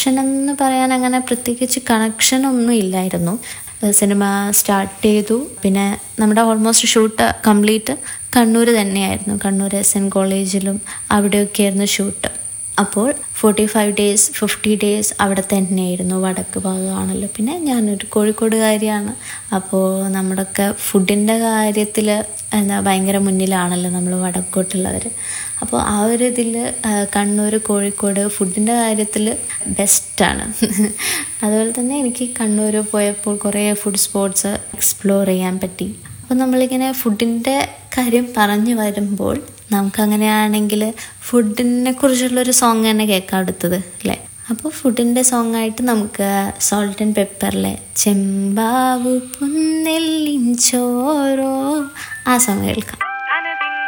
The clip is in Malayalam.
കണക്ഷൻ എന്ന് പറയാൻ അങ്ങനെ പ്രത്യേകിച്ച് കണക്ഷൻ ഒന്നും ഇല്ലായിരുന്നു സിനിമ സ്റ്റാർട്ട് ചെയ്തു പിന്നെ നമ്മുടെ ഓൾമോസ്റ്റ് ഷൂട്ട് കംപ്ലീറ്റ് കണ്ണൂർ തന്നെയായിരുന്നു കണ്ണൂർ എസ് എൻ കോളേജിലും അവിടെയൊക്കെയായിരുന്നു ഷൂട്ട് അപ്പോൾ forty five days fifty days അവിടെ തന്നെയായിരുന്നു വടക്ക് ഭാഗമാണല്ലോ പിന്നെ ഞാനൊരു കോഴിക്കോടുകാരിയാണ് അപ്പോൾ നമ്മുടെയൊക്കെ ഫുഡിൻ്റെ കാര്യത്തിൽ എന്താ ഭയങ്കര മുന്നിലാണല്ലോ നമ്മൾ വടക്കോട്ടുള്ളവർ അപ്പോൾ ആ ഒരു ഇതിൽ കണ്ണൂർ കോഴിക്കോട് ഫുഡിൻ്റെ കാര്യത്തിൽ ബെസ്റ്റാണ് അതുപോലെ തന്നെ എനിക്ക് കണ്ണൂർ പോയപ്പോൾ കുറേ ഫുഡ് സ്പോട്ട്സ് എക്സ്പ്ലോർ ചെയ്യാൻ പറ്റി അപ്പോൾ നമ്മളിങ്ങനെ ഫുഡിൻ്റെ കാര്യം പറഞ്ഞു വരുമ്പോൾ നമുക്കങ്ങനെയാണെങ്കിൽ ഫുഡിനെ കുറിച്ചുള്ളൊരു സോങ് തന്നെ കേൾക്കാം അടുത്തത് അല്ലേ അപ്പോൾ ഫുഡിൻ്റെ സോങ് ആയിട്ട് നമുക്ക് സോൾട്ട് ആൻഡ് പെപ്പറിലെ ചെമ്പാവു പുന്നെല്ലിൻ ചോരോ ആ സോങ് കേൾക്കാം